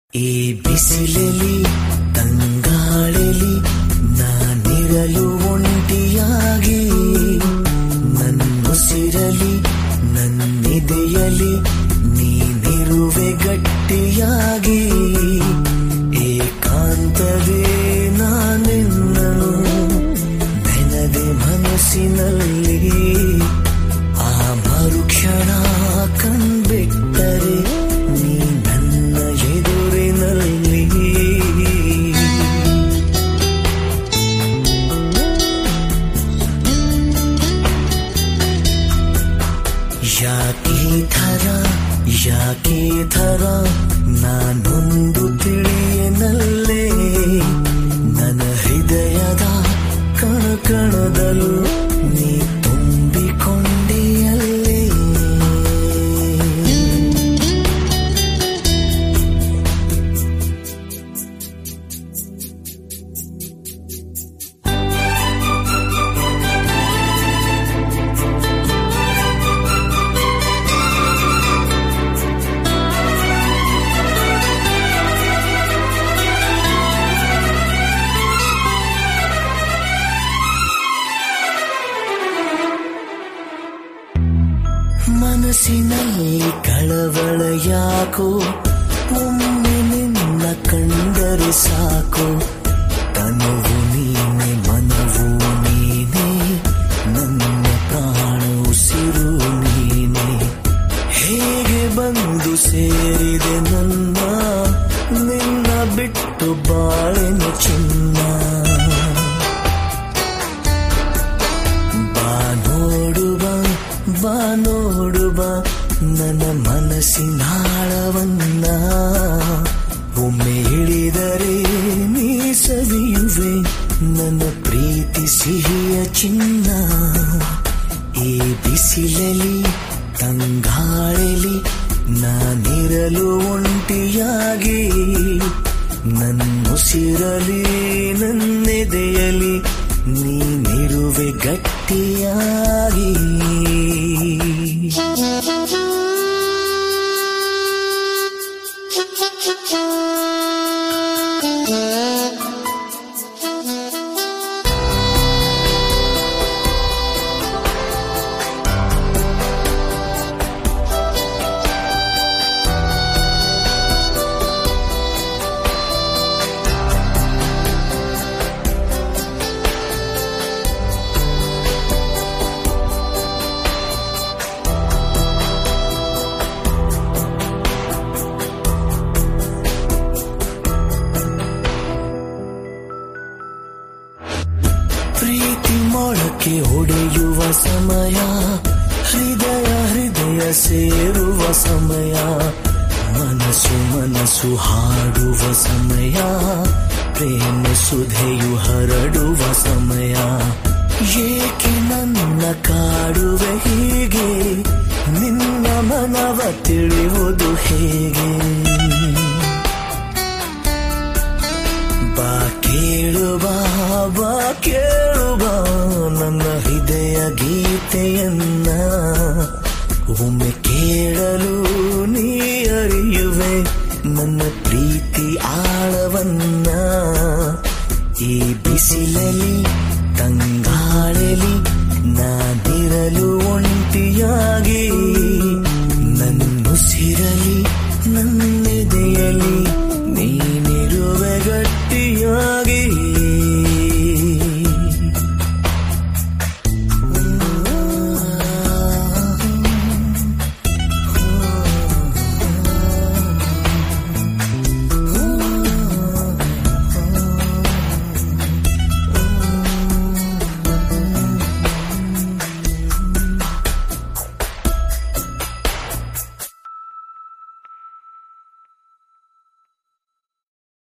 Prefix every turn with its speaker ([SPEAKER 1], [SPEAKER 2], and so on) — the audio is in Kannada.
[SPEAKER 1] ಈ ಬಿಸಿಲಲಿ ತಂಗಾಳಲಿ ನಾನಿರಲು ಒಂಟಿಯಾಗಿ ನನ್ನುಸಿರಲಿ ನನ್ನಿದೆಯಲಿ ನೀನಿರುವೆ ಗಟ್ಟಿಯಾಗಿ ಏಕಾಂತವೇ ನಾನೆನ್ನನು ನೆನದೆ ಮನಸ್ಸಿನಲ್ಲಿ ಆ ಮರುಕ್ಷಣ ಕಂಡ್ಬಿಟ್ಟರೆ ನೀ ನನ್ನ ಎದುರಿನಲ್ಲಿ ಯಾಕೆ ಥರ ಯಾಕೆ ಥರ ನಾನೊಂದು ತಿಳಿಯನಲ್ಲೇ ನನ್ನ ಹೃದಯದ ಕಣ ಕಣದಲ್ಲೂ ನೀ ತುಂಬಿಕೊಂಡೆಯಲ್ಲೇ ಮನಸ್ಸಿನಲ್ಲಿ ಕಳವಳ ಯಾಕೋ ಒಮ್ಮೆ ನಿನ್ನ ಕಂಡರೆ ಸಾಕು ತನುವು ನೀನೆ ಮನವು ನೀನೆ ನನ್ನ ಪ್ರಾಣ ಉಸಿರು ನೀನೆ ಹೇಗೆ ಬಂದು ಸೇರಿದೆ ನನ್ನ ನಿನ್ನ ಬಿಟ್ಟು ಬಾಳಿನ ಚಿನ್ನ ಬಾ ನೋಡುವ ಬಾ ನೋಡುವ ನನ್ನ ಮನಸ್ಸಿನಾಳವನ್ನ ಒಮ್ಮೆ ಇಳಿದರೆ ನೀ ಸವಿಯುವೆ ನನ್ನ ಪ್ರೀತಿ ಸಿಹಿಯ ಚಿನ್ನ ಈ ಬಿಸಿಲಲಿ ತಂಗಾಳಲಿ ನಾನಿರಲು ಒಂಟಿಯಾಗಿ ನನ್ನುಸಿರಲಿ ನನ್ನೆದೆಯಲಿ ನೀನಿರುವೆ ಗಟ್ಟಿಯಾಗಿ ಪ್ರೀತಿ ಮೊಳಕೆ ಹೊಡೆಯುವ ಸಮಯ ಹೃದಯ ಹೃದಯ ಸೇರುವ ಸಮಯ ಮನಸ್ಸು ಮನಸ್ಸು ಹಾಡುವ ಸಮಯ ಪ್ರೇಮ ಸುಧೆಯು ಹರಡುವ ಸಮಯ ಏಕೆ ನನ್ನ ಕಾಡುವೆ ಹೀಗೆ ನಿನ್ನ ಮನವ ತಿಳಿಯುವುದು ಹೇಗೆ ಬಾ ಕೇಳುವ ಬಾ ಕೇಳುವ ನನ್ನ ಹೃದಯ ಗೀತೆಯನ್ನ ಒಮ್ಮೆ ಕೇಳಲು ನೀ ಅರಿಯುವೆ ನನ್ನ ಪ್ರೀತಿ ಆಳವನ್ನ ಈ ಬಿಸಿಲಲಿ ತಂಗಾಳಲಿ ನಾದಿರಲು ಒಂಟಿಯಾಗಿ ನನ್ನುಸಿರಲಿ ನನ್ನೆದೆಯಲಿ